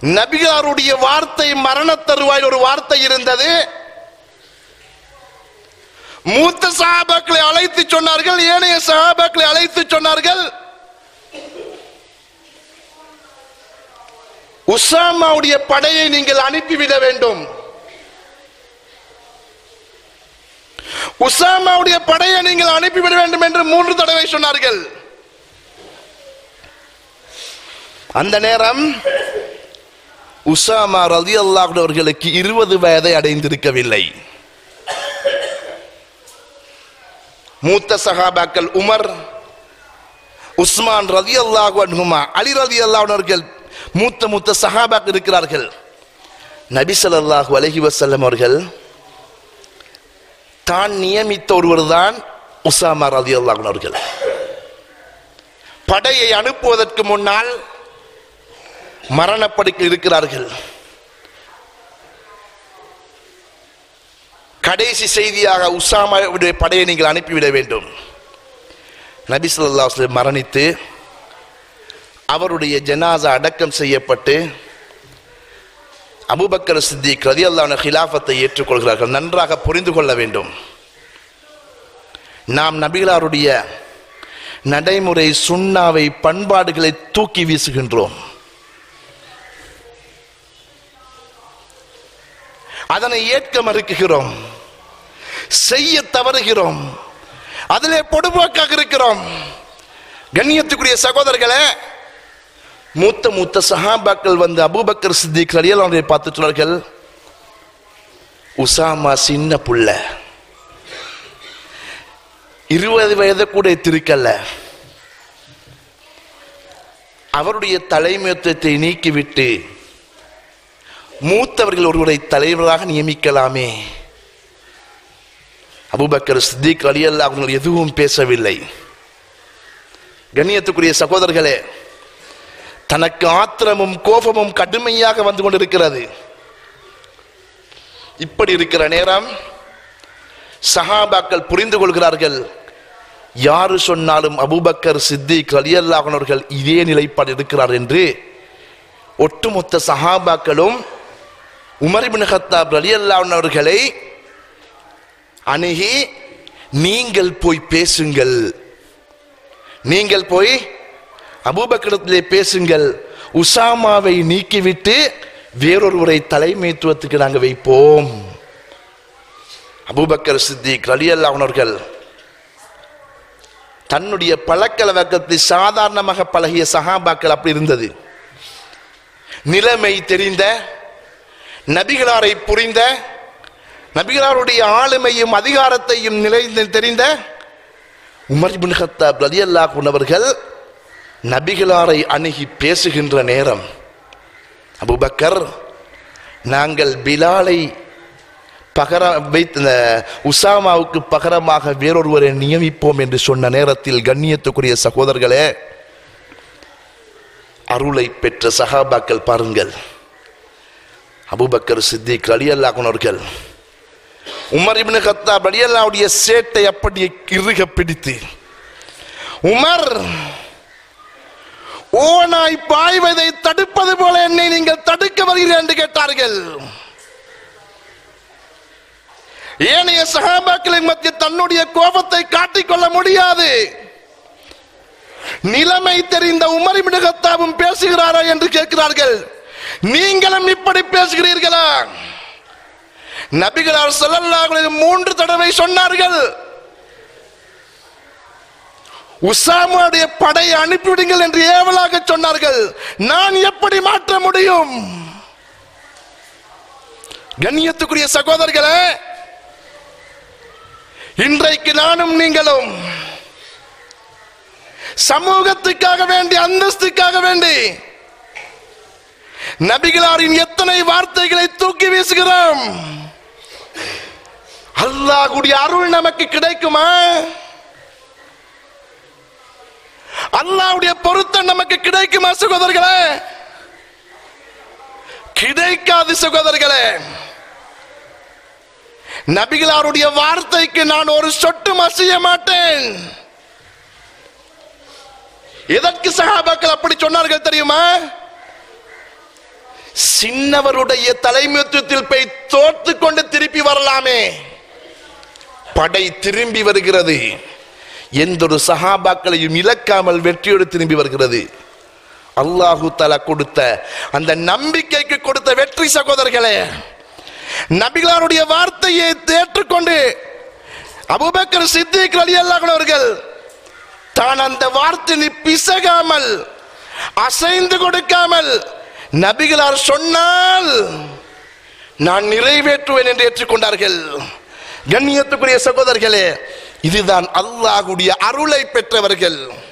நபிகளாருடைய வார்த்தை மரண தருவாயில் ஒரு வார்த்தை இருந்தது மூத்த சஹாபாக்களை அழைத்து சொன்னார்கள் ஏனைய சஹாபாக்களை அழைத்து சொன்னார்கள் உசாமாவுடைய படையை நீங்கள் அனுப்பிவிட வேண்டும் உசாமாவுடைய படையை நீங்கள் அனுப்பிவிட வேண்டும் என்று மூன்று தடவை சொன்னார்கள் அந்த நேரம் உசாமா ரதி அவர்களுக்கு இருபது வயதை அடைந்திருக்கவில்லை மூத்த சகாபாக்கள் உமர் உஸ்மான் ரதி அல்லாஹு அன்ஹுமா அலி ரதி அவர்கள் மூத்த மூத்த சஹாபாக்கள் இருக்கிறார்கள் நபி ஸல்லல்லாஹு அலைஹி வஸல்லம் அவர்கள் தான் நியமித்த ஒருவர் தான் உசாமா ரதி அவர்கள் படையை அனுப்புவதற்கு முன்னால் மரணப்படுக்கை இருக்கிறார்கள் கடைசி செய்தியாக உசாமாவுடைய படையை நீங்கள் அனுப்பிவிட வேண்டும் நபி ஸல்லல்லாஹு அலைஹி வஸல்லம் மரணித்து அவருடைய ஜனாசா அடக்கம் செய்யப்பட்டு அபூபக்கர் சித்திக் ரதியல்லான ஹிலாஃபத்தை ஏற்றுக்கொள்கிறார்கள் நன்றாக புரிந்து கொள்ள வேண்டும் நாம் நபிகளாருடைய நடைமுறை சுண்ணாவை பண்பாடுகளை தூக்கி வீசுகின்றோம் அதனை ஏற்க மறுக்குகிறோம் செய்ய தவறுகிறோம் அதிலே பொடுபோக்காக இருக்கிறோம் கண்ணியத்துக்குரிய சகோதரர்களே மூத்த மூத்த சஹாபாக்கள் வந்து அபூபக்கர் சித்திக் ரலியல்லாஹு பார்த்து சொன்னார்கள் உசாமா சின்ன புள்ள இருபது வயது கூட திருக்கல்ல அவருடைய தலைமைத்துவத்தை நீக்கிவிட்டு மூத்தவர்கள் ஒருவரை தலைவராக நியமிக்கலாமே அபூபக்கர் சித்திக் அலியல்லா அவர்கள் எதுவும் பேசவில்லை கண்ணியத்துக்குரிய சகோதரர்களே தனக்கு ஆத்திரமும் கோபமும் கடுமையாக வந்து கொண்டிருக்கிறது இப்படி இருக்கிற நேரம் சஹாபாக்கள் புரிந்து கொள்கிறார்கள் யாரு சொன்னாலும் அபூபக்கர் சித்திக் ரலியல்லாஹனவர்கள் இதே நிலைப்பாடு இருக்கிறார் என்று ஒட்டுமொத்த சஹாபாக்களும் உமர் இப்னு கத்தாப் ரலியல்லாஹு அவர்களை அணுகி நீங்கள் போய் பேசுங்கள் நீங்கள் போய் அபூபக்கரத்திலே பேசுங்கள் உசாமாவை நீக்கிவிட்டு வேறொருவரை தலைமைத்துவத்துக்கு நாங்கள் வைப்போம் அபூபக்கர் சித்திக் ரலியல்லாஹு அவர்கள் தன்னுடைய பழக்க வழக்கத்தை சாதாரணமாக பழகிய சஹாபாக்கள் அப்படி இருந்தது நிலைமை தெரிந்த நபிகளாரை புரிந்த நபிகளாருடைய ஆளுமையும் அதிகாரத்தையும் நிலை தெரிந்த உமர் இப்னு கத்தாப் ரலியல்லாஹு அவர்கள் நபிகளாரை அணுகி பேசுகின்ற நேரம் அபூபக்கர் நாங்கள் பிலாலை பகர வைத்த இந்த உசாமாவுக்கு பகரமாக வேறொருவரை நியமிப்போம் என்று சொன்ன நேரத்தில் கண்ணியத்துக்குரிய சகோதரர்களே அருளை பெற்ற சஹாபாக்கள் பாருங்கள் அபூபக்கர் சித்திக் ரலியல்லாஹு அவர்கள் உமர் இப்னு கத்தாப் ரலியல்லாஹுடைய சேட்டை அப்படி இறுக பிடித்து உமர் ஓனாய் பாய்வதை தடுப்பது போல என்னை நீங்கள் தடுக்க வருகிறீர்கள் என்று கேட்டார்கள் ஏனைய சகாபாக்களின் மத்திய தன்னுடைய கோபத்தை காட்டிக்கொள்ள முடியாது நிலைமை தெரிந்த உமரி மிடுகத்தாவும் பேசுகிறாரா என்று கேட்கிறார்கள் நீங்களும் இப்படி பேசுகிறீர்களா நபிகளார் ஸல்லல்லாஹு மூன்று தடவை சொன்னார்கள் உசாமாவுடைய படையை அனுப்பிவிடுங்கள் என்று ஏவலாக சொன்னார்கள் நான் எப்படி மாற்ற முடியும் கண்ணியத்துக்குரிய சகோதரர்களே இன்றைக்கு நானும் நீங்களும் சமூகத்துக்காக வேண்டி அந்தஸ்துக்காக வேண்டி நபிகளாரின் எத்தனை வார்த்தைகளை தூக்கி வீசுகிறோம் அல்லாஹ்வுடைய அருள் நமக்கு கிடைக்குமா அல்லாஹ்வுடைய பொருத்தம் நமக்கு கிடைக்குமா சகோதரர்களே கிடைக்காது சகோதரர்களே நபிகளாருடைய வார்த்தைக்கு நான் ஒரு சொட்டு மசிய மாட்டேன் எதற்கு சஹாபாக்கள் அப்படி சொன்னார்கள் தெரியுமா சின்னவருடைய தலைமைத்துவத்தில் போய் தோற்று கொண்டு திருப்பி வரலாமே படை திரும்பி வருகிறது எந்த ஒரு சஹாபாக்களையும் இழக்காமல் வெற்றியோடு திரும்பி வருகிறது அல்லாஹு தலா கொடுத்த அந்த நம்பிக்கைக்கு கொடுத்த வெற்றி சகோதரர்களே நபிகளாருடைய வார்த்தையை ஏற்றுக்கொண்டு அபூபக்கர் சித்திக் ரலியல்லாஹு அவர்கள் தான் அந்த வார்த்தையை பிசகாமல் அசைந்து கொடுக்காமல் நபிகளார் சொன்னால் நான் நிறைவேற்றுவேன் என்று ஏற்றுக்கொண்டார்கள் கண்ணியத்துக்குரிய சகோதரர்களே இதுதான் அல்லாஹ்வுடைய அருளை பெற்றவர்கள்